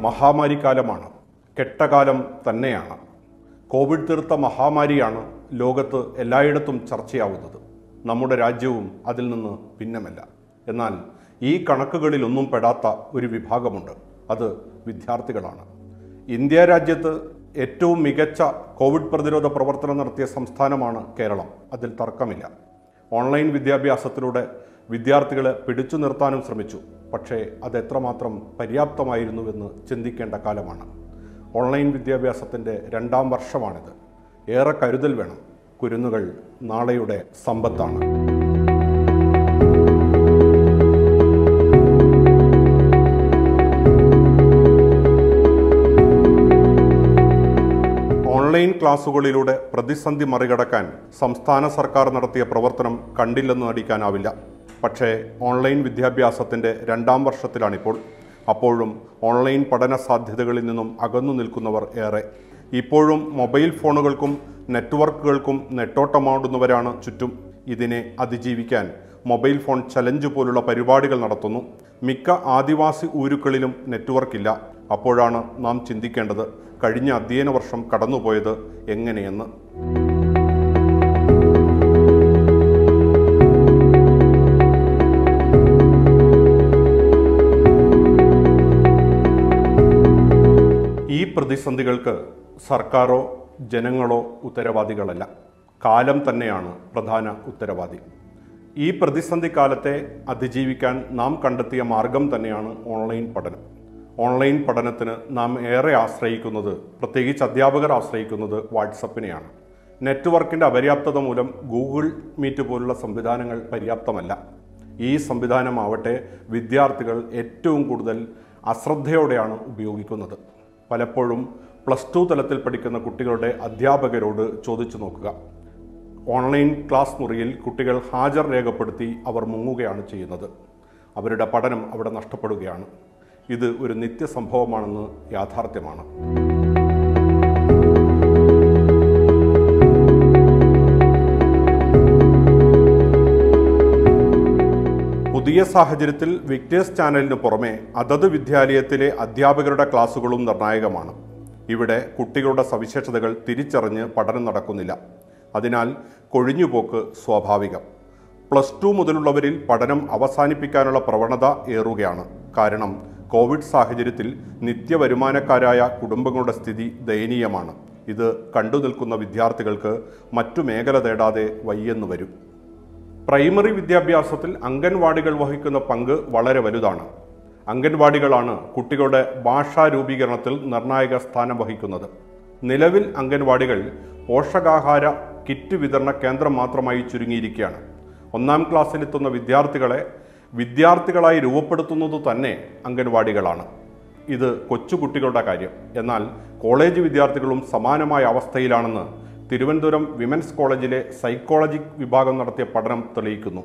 മഹാമാരിക്കാലമാണ് കെട്ടകാലം തന്നെയാണ് കോവിഡ് തീർത്ത മഹാമാരിയാണ് ലോകത്ത് എല്ലായിടത്തും ചർച്ചയാവുന്നത് നമ്മുടെ രാജ്യവും അതിൽ നിന്ന് ഭിന്നമല്ല എന്നാൽ ഈ കണക്കുകളിലൊന്നും പെടാത്ത ഒരു വിഭാഗമുണ്ട് അത് വിദ്യാർത്ഥികളാണ് ഇന്ത്യ രാജ്യത്ത് ഏറ്റവും മികച്ച കോവിഡ് പ്രതിരോധ പ്രവർത്തനം നടത്തിയ സംസ്ഥാനമാണ് കേരളം അതിൽ തർക്കമില്ല ഓൺലൈൻ വിദ്യാഭ്യാസത്തിലൂടെ വിദ്യാർത്ഥികളെ പിടിച്ചു നിർത്താനും ശ്രമിച്ചു പക്ഷേ അത് എത്രമാത്രം പര്യാപ്തമായിരുന്നുവെന്ന് ചിന്തിക്കേണ്ട കാലമാണ് ഓൺലൈൻ വിദ്യാഭ്യാസത്തിൻ്റെ രണ്ടാം വർഷമാണിത് ഏറെ കരുതൽ വേണം കുരുന്നുകൾ നാളെയുടെ സമ്പത്താണ് ഓൺലൈൻ ക്ലാസുകളിലൂടെ പ്രതിസന്ധി മറികടക്കാൻ സംസ്ഥാന സർക്കാർ നടത്തിയ പ്രവർത്തനം കണ്ടില്ലെന്ന് നടിക്കാനാവില്ല പക്ഷേ ഓൺലൈൻ വിദ്യാഭ്യാസത്തിൻ്റെ രണ്ടാം വർഷത്തിലാണിപ്പോൾ അപ്പോഴും ഓൺലൈൻ പഠന സാധ്യതകളിൽ നിന്നും അകന്നു നിൽക്കുന്നവർ ഏറെ ഇപ്പോഴും മൊബൈൽ ഫോണുകൾക്കും നെറ്റ്വർക്കുകൾക്കും നെട്ടോട്ടമാടുന്നവരാണ് ചുറ്റും ഇതിനെ അതിജീവിക്കാൻ മൊബൈൽ ഫോൺ ചലഞ്ച് പോലുള്ള പരിപാടികൾ നടത്തുന്നു മിക്ക ആദിവാസി ഊരുക്കളിലും നെറ്റ്വർക്കില്ല അപ്പോഴാണ് നാം ചിന്തിക്കേണ്ടത് കഴിഞ്ഞ അധ്യയന വർഷം കടന്നുപോയത് എങ്ങനെയെന്ന് ഈ പ്രതിസന്ധികൾക്ക് സർക്കാരോ ജനങ്ങളോ ഉത്തരവാദികളല്ല കാലം തന്നെയാണ് പ്രധാന ഉത്തരവാദി ഈ പ്രതിസന്ധി കാലത്തെ അതിജീവിക്കാൻ നാം കണ്ടെത്തിയ മാർഗം തന്നെയാണ് ഓൺലൈൻ പഠനം ഓൺലൈൻ പഠനത്തിന് നാം ഏറെ ആശ്രയിക്കുന്നത് പ്രത്യേകിച്ച് അധ്യാപകർ ആശ്രയിക്കുന്നത് വാട്സപ്പിനെയാണ് നെറ്റ്വർക്കിൻ്റെ അപര്യാപ്തത മൂലം ഗൂഗിൾ മീറ്റ് പോലുള്ള സംവിധാനങ്ങൾ പര്യാപ്തമല്ല ഈ സംവിധാനമാവട്ടെ വിദ്യാർത്ഥികൾ ഏറ്റവും കൂടുതൽ അശ്രദ്ധയോടെയാണ് ഉപയോഗിക്കുന്നത് പലപ്പോഴും പ്ലസ് ടു തലത്തിൽ പഠിക്കുന്ന കുട്ടികളുടെ അധ്യാപകരോട് ചോദിച്ചു നോക്കുക ഓൺലൈൻ ക്ലാസ് മുറിയിൽ കുട്ടികൾ ഹാജർ രേഖപ്പെടുത്തി അവർ മുങ്ങുകയാണ് ചെയ്യുന്നത് അവരുടെ പഠനം അവിടെ നഷ്ടപ്പെടുകയാണ് ഇത് ഒരു നിത്യസംഭവമാണെന്ന് യാഥാർത്ഥ്യമാണ് പുതിയ സാഹചര്യത്തിൽ വിക്ടേഴ്സ് ചാനലിന് പുറമെ അതത് വിദ്യാലയത്തിലെ അധ്യാപകരുടെ ക്ലാസുകളും നിർണായകമാണ് ഇവിടെ കുട്ടികളുടെ സവിശേഷതകൾ തിരിച്ചറിഞ്ഞ് പഠനം നടക്കുന്നില്ല അതിനാൽ കൊഴിഞ്ഞുപോക്ക് സ്വാഭാവികം പ്ലസ് ടു മുതലുള്ളവരിൽ പഠനം അവസാനിപ്പിക്കാനുള്ള പ്രവണത ഏറുകയാണ് കാരണം കോവിഡ് സാഹചര്യത്തിൽ നിത്യവരുമാനക്കാരായ കുടുംബങ്ങളുടെ സ്ഥിതി ദയനീയമാണ് ഇത് കണ്ടു നിൽക്കുന്ന വിദ്യാർത്ഥികൾക്ക് മറ്റു മേഖല തേടാതെ വയ്യെന്ന് വരും പ്രൈമറി വിദ്യാഭ്യാസത്തിൽ അംഗൻവാടികൾ വഹിക്കുന്ന പങ്ക് വളരെ വലുതാണ് അംഗൻവാടികളാണ് കുട്ടികളുടെ ഭാഷാ രൂപീകരണത്തിൽ നിർണായക സ്ഥാനം വഹിക്കുന്നത് നിലവിൽ അംഗൻവാടികൾ പോഷകാഹാര കിറ്റ് വിതരണ കേന്ദ്രം മാത്രമായി ചുരുങ്ങിയിരിക്കുകയാണ് ഒന്നാം ക്ലാസ്സിലെത്തുന്ന വിദ്യാർത്ഥികളെ വിദ്യാർത്ഥികളായി രൂപപ്പെടുത്തുന്നത് തന്നെ അംഗൻവാടികളാണ് ഇത് കൊച്ചുകുട്ടികളുടെ കാര്യം എന്നാൽ കോളേജ് വിദ്യാർത്ഥികളും സമാനമായ അവസ്ഥയിലാണെന്ന് തിരുവനന്തപുരം വിമൻസ് കോളേജിലെ സൈക്കോളജി വിഭാഗം നടത്തിയ പഠനം തെളിയിക്കുന്നു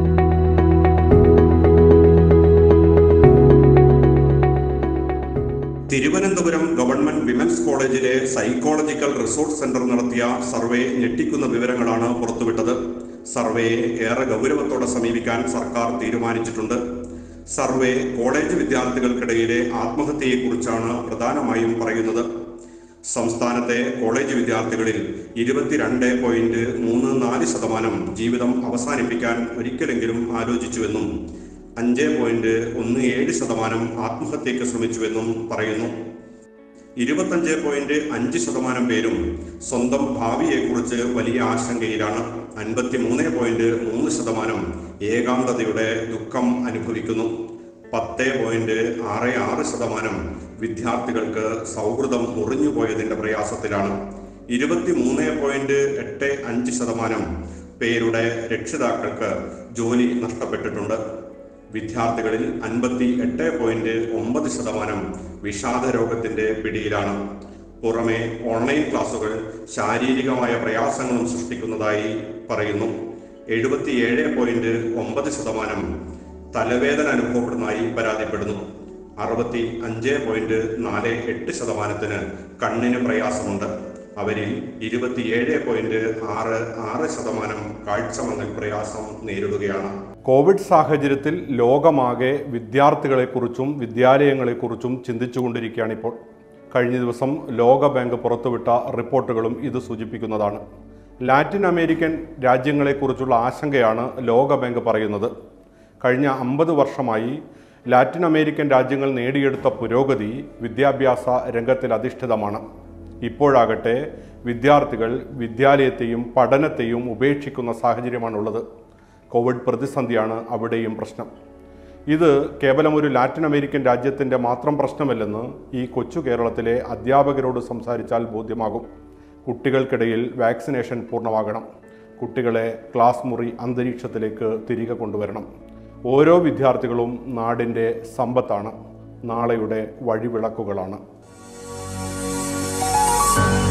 തിരുവനന്തപുരം ഗവൺമെന്റ് വിമൻസ് കോളേജിലെ സൈക്കോളജിക്കൽ റിസോർച്ച് സെന്റർ നടത്തിയ സർവേ ഞെട്ടിക്കുന്ന വിവരങ്ങളാണ് പുറത്തുവിട്ടത് സർവേയെ ഏറെ ഗൗരവത്തോടെ സമീപിക്കാൻ സർക്കാർ തീരുമാനിച്ചിട്ടുണ്ട് സർവേ കോളേജ് വിദ്യാർത്ഥികൾക്കിടയിലെ ആത്മഹത്യയെക്കുറിച്ചാണ് പ്രധാനമായും പറയുന്നത് സംസ്ഥാനത്തെ കോളേജ് വിദ്യാർത്ഥികളിൽ ഇരുപത്തിരണ്ട് പോയിന്റ് മൂന്ന് നാല് ശതമാനം ജീവിതം അവസാനിപ്പിക്കാൻ ഒരിക്കലെങ്കിലും ആലോചിച്ചുവെന്നും അഞ്ച് പോയിന്റ് ഒന്ന് ഏഴ് ശതമാനം ആത്മഹത്യയ്ക്ക് ശ്രമിച്ചുവെന്നും പറയുന്നു ഇരുപത്തഞ്ച് പോയിന്റ് അഞ്ച് ശതമാനം പേരും സ്വന്തം ഭാവിയെക്കുറിച്ച് വലിയ ആശങ്കയിലാണ് അൻപത്തി മൂന്ന് പോയിന്റ് മൂന്ന് ശതമാനം ഏകാന്തതയുടെ ദുഃഖം അനുഭവിക്കുന്നു പത്ത് പോയിന്റ് ആറ് ആറ് ശതമാനം വിദ്യാർത്ഥികൾക്ക് സൗഹൃദം മുറിഞ്ഞുപോയതിന്റെ പ്രയാസത്തിലാണ് ഇരുപത്തി മൂന്ന് പോയിന്റ് എട്ട് അഞ്ച് ശതമാനം പേരുടെ രക്ഷിതാക്കൾക്ക് ജോലി നഷ്ടപ്പെട്ടിട്ടുണ്ട് വിദ്യാർത്ഥികളിൽ അൻപത്തി എട്ട് പോയിന്റ് ഒമ്പത് ശതമാനം വിഷാദ രോഗത്തിന്റെ പിടിയിലാണ് പുറമെ ഓൺലൈൻ ക്ലാസുകൾ ശാരീരികമായ പ്രയാസങ്ങളും സൃഷ്ടിക്കുന്നതായി പറയുന്നു എഴുപത്തിയേഴ് പോയിന്റ് ഒമ്പത് ശതമാനം തലവേദന അനുഭവപ്പെടുന്നതായി പരാതിപ്പെടുന്നു അറുപത്തി അഞ്ച് പോയിന്റ് നാല് എട്ട് ശതമാനത്തിന് കണ്ണിന് പ്രയാസമുണ്ട് അവരിൽ ഇരുപത്തിയേഴ് പോയിന്റ് ആറ് ആറ് ശതമാനം കാഴ്ച മങ്ങൽ പ്രയാസം നേരിടുകയാണ് കോവിഡ് സാഹചര്യത്തിൽ ലോകമാകെ വിദ്യാർത്ഥികളെക്കുറിച്ചും വിദ്യാലയങ്ങളെക്കുറിച്ചും ചിന്തിച്ചുകൊണ്ടിരിക്കുകയാണ് ഇപ്പോൾ കഴിഞ്ഞ ദിവസം ലോക ബാങ്ക് പുറത്തുവിട്ട റിപ്പോർട്ടുകളും ഇത് സൂചിപ്പിക്കുന്നതാണ് ലാറ്റിൻ അമേരിക്കൻ രാജ്യങ്ങളെക്കുറിച്ചുള്ള ആശങ്കയാണ് ലോക ബാങ്ക് പറയുന്നത് കഴിഞ്ഞ അമ്പത് വർഷമായി ലാറ്റിൻ അമേരിക്കൻ രാജ്യങ്ങൾ നേടിയെടുത്ത പുരോഗതി വിദ്യാഭ്യാസ രംഗത്തിൽ അധിഷ്ഠിതമാണ് ഇപ്പോഴാകട്ടെ വിദ്യാർത്ഥികൾ വിദ്യാലയത്തെയും പഠനത്തെയും ഉപേക്ഷിക്കുന്ന സാഹചര്യമാണുള്ളത് കോവിഡ് പ്രതിസന്ധിയാണ് അവിടെയും പ്രശ്നം ഇത് കേവലം ഒരു ലാറ്റിൻ അമേരിക്കൻ രാജ്യത്തിൻ്റെ മാത്രം പ്രശ്നമല്ലെന്ന് ഈ കൊച്ചു കേരളത്തിലെ അധ്യാപകരോട് സംസാരിച്ചാൽ ബോധ്യമാകും കുട്ടികൾക്കിടയിൽ വാക്സിനേഷൻ പൂർണ്ണമാകണം കുട്ടികളെ ക്ലാസ് മുറി അന്തരീക്ഷത്തിലേക്ക് തിരികെ കൊണ്ടുവരണം ഓരോ വിദ്യാർത്ഥികളും നാടിൻ്റെ സമ്പത്താണ് നാളെയുടെ വഴിവിളക്കുകളാണ്